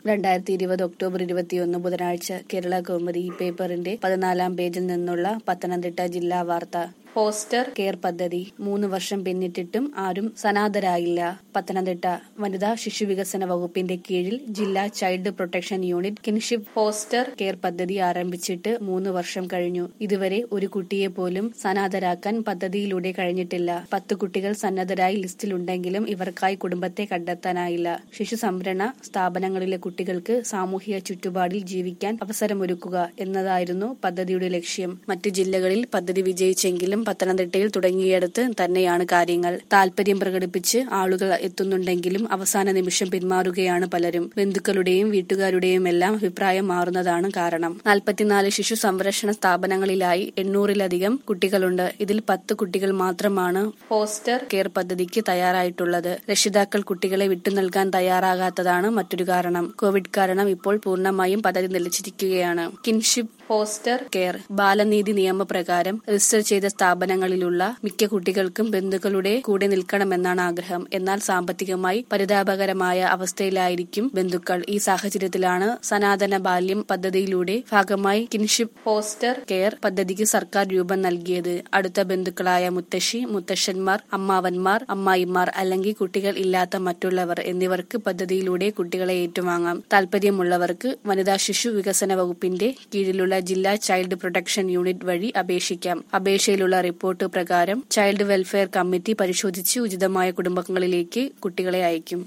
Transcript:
രണ്ടായിരത്തി ഇരുപത് ഒക്ടോബർ ഇരുപത്തിയൊന്ന് ബുധനാഴ്ച കേരള കൗമുദി ഈ പേപ്പറിന്റെ പതിനാലാം പേജിൽ നിന്നുള്ള പത്തനംതിട്ട ജില്ലാ വാർത്ത ഫോസ്റ്റർ കെയർ പദ്ധതി മൂന്ന് വർഷം പിന്നിട്ടിട്ടും ആരും സനാതരായില്ല പത്തനംതിട്ട വനിതാ ശിശു വികസന വകുപ്പിന്റെ കീഴിൽ ജില്ലാ child protection unit kinship foster care പദ്ധതി ആരംഭിച്ചിട്ട് മൂന്ന് വർഷം കഴിഞ്ഞു ഇതുവരെ ഒരു കുട്ടിയെ പോലും സനാതരാക്കാൻ പദ്ധതിയിലൂടെ കഴിഞ്ഞിട്ടില്ല പത്ത് കുട്ടികൾ സന്നദ്ധരായി ലിസ്റ്റിലുണ്ടെങ്കിലും ഇവർക്കായി കുടുംബത്തെ കണ്ടെത്താനായില്ല ശിശു സംഭരണ സ്ഥാപനങ്ങളിലെ കുട്ടികൾക്ക് സാമൂഹിക ചുറ്റുപാടിൽ ജീവിക്കാൻ അവസരമൊരുക്കുക എന്നതായിരുന്നു പദ്ധതിയുടെ ലക്ഷ്യം മറ്റു ജില്ലകളിൽ പദ്ധതി വിജയിച്ചെങ്കിലും പത്തനംതിട്ടയിൽ തുടങ്ങിയിടത്ത് തന്നെയാണ് കാര്യങ്ങൾ താൽപര്യം പ്രകടിപ്പിച്ച് ആളുകൾ എത്തുന്നുണ്ടെങ്കിലും അവസാന നിമിഷം പിന്മാറുകയാണ് പലരും ബന്ധുക്കളുടെയും വീട്ടുകാരുടെയും എല്ലാം അഭിപ്രായം മാറുന്നതാണ് കാരണം നാൽപ്പത്തിനാല് ശിശു സംരക്ഷണ സ്ഥാപനങ്ങളിലായി എണ്ണൂറിലധികം കുട്ടികളുണ്ട് ഇതിൽ പത്ത് കുട്ടികൾ മാത്രമാണ് ഫോസ്റ്റർ കെയർ പദ്ധതിക്ക് തയ്യാറായിട്ടുള്ളത് രക്ഷിതാക്കൾ കുട്ടികളെ വിട്ടു നൽകാൻ തയ്യാറാകാത്തതാണ് മറ്റൊരു കാരണം കോവിഡ് കാരണം ഇപ്പോൾ പൂർണ്ണമായും പദ്ധതി നിലച്ചിരിക്കുകയാണ് കിൻഷിപ്പ് ഫോസ്റ്റർ കെയർ ബാലനീതി നിയമപ്രകാരം രജിസ്റ്റർ ചെയ്ത സ്ഥാപനങ്ങളിലുള്ള മിക്ക കുട്ടികൾക്കും ബന്ധുക്കളുടെ കൂടെ നിൽക്കണമെന്നാണ് ആഗ്രഹം എന്നാൽ സാമ്പത്തികമായി പരിതാപകരമായ അവസ്ഥയിലായിരിക്കും ബന്ധുക്കൾ ഈ സാഹചര്യത്തിലാണ് സനാതന ബാല്യം പദ്ധതിയിലൂടെ ഭാഗമായി കിൻഷിപ്പ് ഫോസ്റ്റർ കെയർ പദ്ധതിക്ക് സർക്കാർ രൂപം നൽകിയത് അടുത്ത ബന്ധുക്കളായ മുത്തശ്ശി മുത്തശ്ശന്മാർ അമ്മാവന്മാർ അമ്മായിമാർ അല്ലെങ്കിൽ കുട്ടികൾ ഇല്ലാത്ത മറ്റുള്ളവർ എന്നിവർക്ക് പദ്ധതിയിലൂടെ കുട്ടികളെ ഏറ്റുവാങ്ങാം താൽപര്യമുള്ളവർക്ക് വനിതാ ശിശു വികസന വകുപ്പിന്റെ കീഴിലുള്ള ജില്ലാ ചൈൽഡ് പ്രൊട്ടക്ഷൻ യൂണിറ്റ് വഴി അപേക്ഷിക്കാം അപേക്ഷയിലുള്ള റിപ്പോർട്ട് പ്രകാരം ചൈൽഡ് വെൽഫെയർ കമ്മിറ്റി പരിശോധിച്ച് ഉചിതമായ കുടുംബങ്ങളിലേക്ക് കുട്ടികളെ അയക്കും